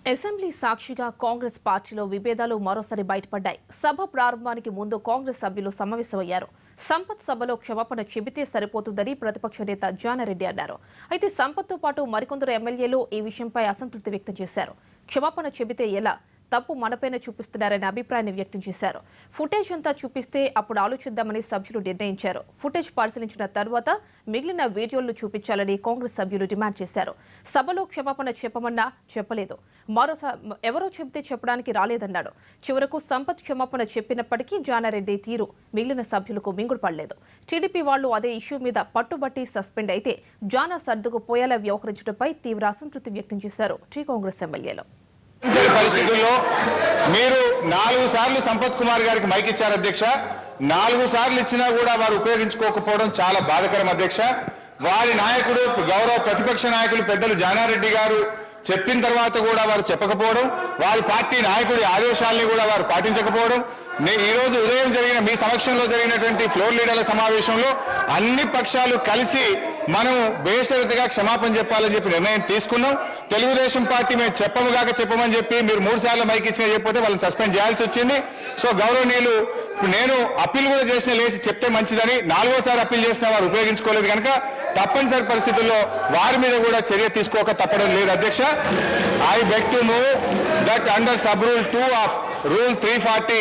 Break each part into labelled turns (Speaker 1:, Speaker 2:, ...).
Speaker 1: assembly సాక్షిగా కాంగ్రెస్ పార్టీలో విభేదాలు మరోసారి బయటపడ్డాయి సభ ప్రారంభానికి ముందు కాంగ్రెస్ సభ్యులు సమావేశమయ్యారు సంపత్ సభలో క్షమాపణ చెబితే సరిపోతుందని ప్రతిపక్ష నేత జానారెడ్డి అన్నారు అయితే సంపత్తో పాటు మరికొందరు ఎమ్మెల్యేలు ఈ విషయంపై అసంతృప్తి వ్యక్తం చేశారు క్షమాపణ చెబితే ఎలా తప్పు మనపైన చూపిస్తున్నారనే అభిప్రాయాన్ని వ్యక్తం చేశారు ఫుటేజ్ అంతా చూపిస్తే అప్పుడు ఆలోచిద్దామని సభ్యులు నిర్ణయించారు ఫుటేజ్ పరిశీలించిన తర్వాత మిగిలిన వీడియోలను చూపించాలని కాంగ్రెస్ సభ్యులు డిమాండ్ చేశారు సభలో క్షమాపణ చెప్పమన్నా చెప్పలేదు మరోసారి ఎవరో చెబితే చెప్పడానికి రాలేదన్నాడు చివరకు సంపత్ క్షమాపణ చెప్పినప్పటికీ జానారెడ్డి తీరు మిగిలిన సభ్యులకు మింగుడు పడలేదు టీడీపీ వాళ్లు అదే ఇష్యూ మీద పట్టుబట్టి సస్పెండ్ అయితే జానా సర్దుకు పోయేలా వ్యవహరించడంపై తీవ్ర అసంతృప్తి వ్యక్తం చేశారు టీ కాంగ్రెస్ ఎమ్మెల్యేలు
Speaker 2: తప్పనిసరి పరిస్థితుల్లో మీరు నాలుగు సార్లు సంపత్ కుమార్ గారికి మైక్ ఇచ్చారు అధ్యక్ష నాలుగు సార్లు ఇచ్చినా కూడా వారు ఉపయోగించుకోకపోవడం చాలా బాధకరం అధ్యక్ష వారి నాయకుడు గౌరవ ప్రతిపక్ష నాయకులు పెద్దలు జానారెడ్డి గారు చెప్పిన తర్వాత కూడా వారు చెప్పకపోవడం వారి పార్టీ నాయకుడి ఆదేశాలని కూడా వారు పాటించకపోవడం నే- ఈ రోజు ఉదయం జరిగిన మీ సమక్షంలో జరిగినటువంటి ఫ్లోర్ లీడర్ల సమావేశంలో అన్ని పక్షాలు కలిసి మనం బేషరతుగా క్షమాపణ చెప్పాలని చెప్పి నిర్ణయం తీసుకున్నాం తెలుగుదేశం పార్టీ మేము చెప్పము కాక చెప్పమని చెప్పి మీరు మూడు సార్లు మైక్ ఇచ్చిన చెప్పితే వాళ్ళని సస్పెండ్ చేయాల్సి వచ్చింది సో గౌరవనీయులు ఇప్పుడు నేను అప్పీల్ కూడా చేసిన లేచి చెప్తే మంచిదని నాలుగోసారి అప్పీల్ చేసిన వారు ఉపయోగించుకోలేదు కనుక తప్పనిసరి పరిస్థితుల్లో వారి మీద కూడా చర్య తీసుకోక తప్పడం లేదు అధ్యక్ష I beg to move that under sub rule two of rule three forty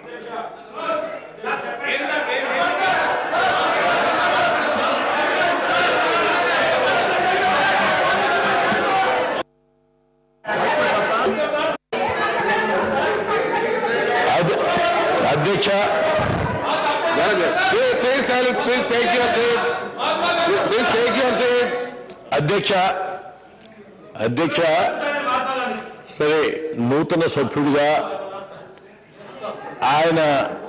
Speaker 2: అధ్యక్ష please silence please take your seats please take your seats
Speaker 3: అధ్యక్ష అధ్యక్ష సరే నూతన సభ్యుడిగా ఆయన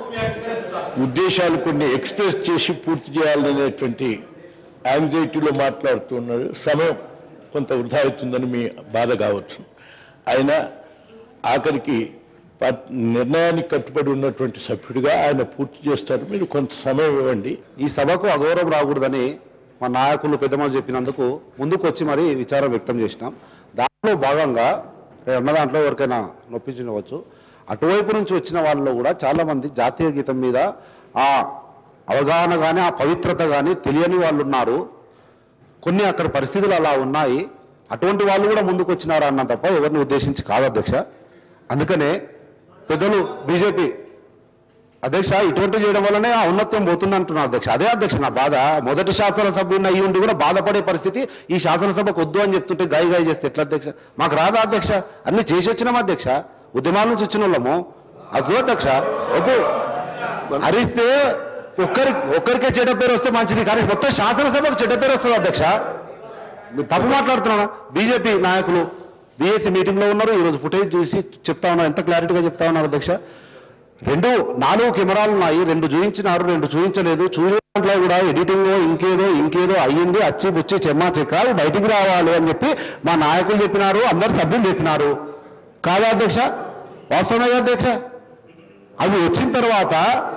Speaker 3: ఉద్దేశాలు కొన్ని ఎక్స్ప్రెస్ చేసి పూర్తి చేయాలనేటువంటి యాంగ్జైటీలో మాట్లాడుతున్నారు సమయం కొంత వృధా అవుతుందని మీ బాధ కావచ్చు ఆయన ఆఖరికి ప- నిర్ణయానికి కట్టుబడి ఉన్నటువంటి సభ్యుడిగా ఆయన పూర్తి చేస్తారు మీరు కొంత సమయం ఇవ్వండి
Speaker 4: ఈ సభకు అగౌరవం రాకూడదని మా నాయకులు పెద్దమ్మలు చెప్పినందుకు ముందుకు వచ్చి మరి విచారం వ్యక్తం చేసినాం దాంట్లో భాగంగా నేను అన్న దాంట్లో ఎవరికైనా నొప్పించవచ్చు అటువైపు నుంచి వచ్చిన వాళ్ళలో కూడా చాలామంది జాతీయ గీతం మీద ఆ అవగాహన కానీ ఆ పవిత్రత కానీ తెలియని వాళ్ళు ఉన్నారు కొన్ని అక్కడ పరిస్థితులు అలా ఉన్నాయి అటువంటి వాళ్ళు కూడా ముందుకు వచ్చినారా అన్న తప్ప ఎవరిని ఉద్దేశించి కాదు అధ్యక్ష అందుకనే పెద్దలు బీజేపీ అధ్యక్ష ఇటువంటి చేయడం వల్లనే ఆ ఉన్నత్యం పోతుంది అంటున్నా అధ్యక్ష అదే అధ్యక్ష నా బాధ మొదటి శాసనసభ్యుని అయ్యి ఉండి కూడా బాధపడే పరిస్థితి ఈ శాసనసభకు వద్దు అని చెప్తుంటే గాయ గాయ చేస్తే ఎట్లా అధ్యక్ష మాకు రాదా అధ్యక్ష అన్ని చేసి వచ్చినాం అధ్యక్ష ఉద్యమాల నుంచి వచ్చిన వాళ్ళము అది అధ్యక్ష వద్దు హరిస్తే ఒక్కరికి ఒక్కరికే చెడ్డ పేరు వస్తే మంచిది కానీ మొత్తం శాసనసభకు చెడ్డ పేరు వస్తుంది అధ్యక్ష మీరు తప్పు మాట్లాడుతున్నానా బీజేపీ నాయకులు బీఎస్సీ మీటింగ్లో ఉన్నారు ఈరోజు ఫుటేజ్ చూసి చెప్తా ఉన్నారు ఎంత క్లారిటీగా చెప్తా ఉన్నారు అధ్యక్ష రెండు నాలుగు కెమెరాలు ఉన్నాయి రెండు చూపించినారు రెండు చూపించలేదు చూసిన దాంట్లో కూడా ఎడిటింగ్ ఇంకేదో ఇంకేదో అయ్యింది అచ్చి బుచ్చి చెమ్మా చెక్కాలి బయటికి రావాలి అని చెప్పి మా నాయకులు చెప్పినారు అందరు సభ్యులు చెప్పినారు కాదా అధ్యక్ష వాస్తవమే కదా అధ్యక్ష అవి వచ్చిన తర్వాత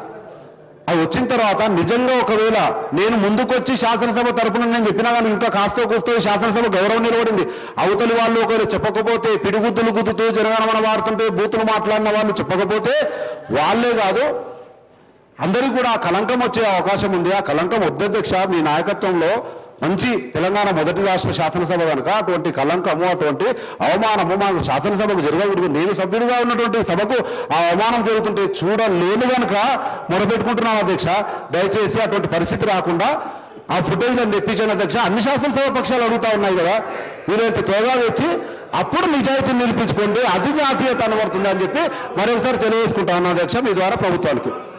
Speaker 4: అవి వచ్చిన తర్వాత నిజంగా ఒకవేళ నేను ముందుకొచ్చి శాసనసభ తరపున నేను చెప్పినా కానీ ఇంకా కాస్తో కూస్తో ఈ శాసనసభ గౌరవం నిలబడింది అవతలి వాళ్ళు ఒకవేళ చెప్పకపోతే పిడిగుద్దులు గుద్దుతూ జనగణమన వాడుతుంటే బూతులు మాట్లాడిన వాళ్ళు చెప్పకపోతే వాళ్ళే కాదు అందరికీ కూడా ఆ కలంకం వచ్చే అవకాశం ఉంది ఆ కలంకం వద్దధ్యక్ష మీ నాయకత్వంలో మంచి తెలంగాణ మొదటి రాష్ట్ర శాసనసభ కనుక అటువంటి కలంకము అటువంటి అవమానము మా శాసనసభకు జరగకూడదు నేను సభ్యుడిగా ఉన్నటువంటి సభకు ఆ అవమానం జరుగుతుంటే చూడలేను కనుక మొదలుపెట్టుకుంటున్నాను అధ్యక్ష దయచేసి అటువంటి పరిస్థితి రాకుండా ఆ ఫుటేజ్ అని తెప్పించాను అధ్యక్ష అన్ని శాసనసభ పక్షాలు అడుగుతా ఉన్నాయి కదా వీరైతే త్వరగా వచ్చి అప్పుడు నిజాయితీని నిరూపించుకోండి అది జాతీయత అనబడుతుంది అని చెప్పి మరొకసారి తెలియజేసుకుంటా ఉన్నాను అధ్యక్ష మీ ద్వారా ప్రభుత్వానికి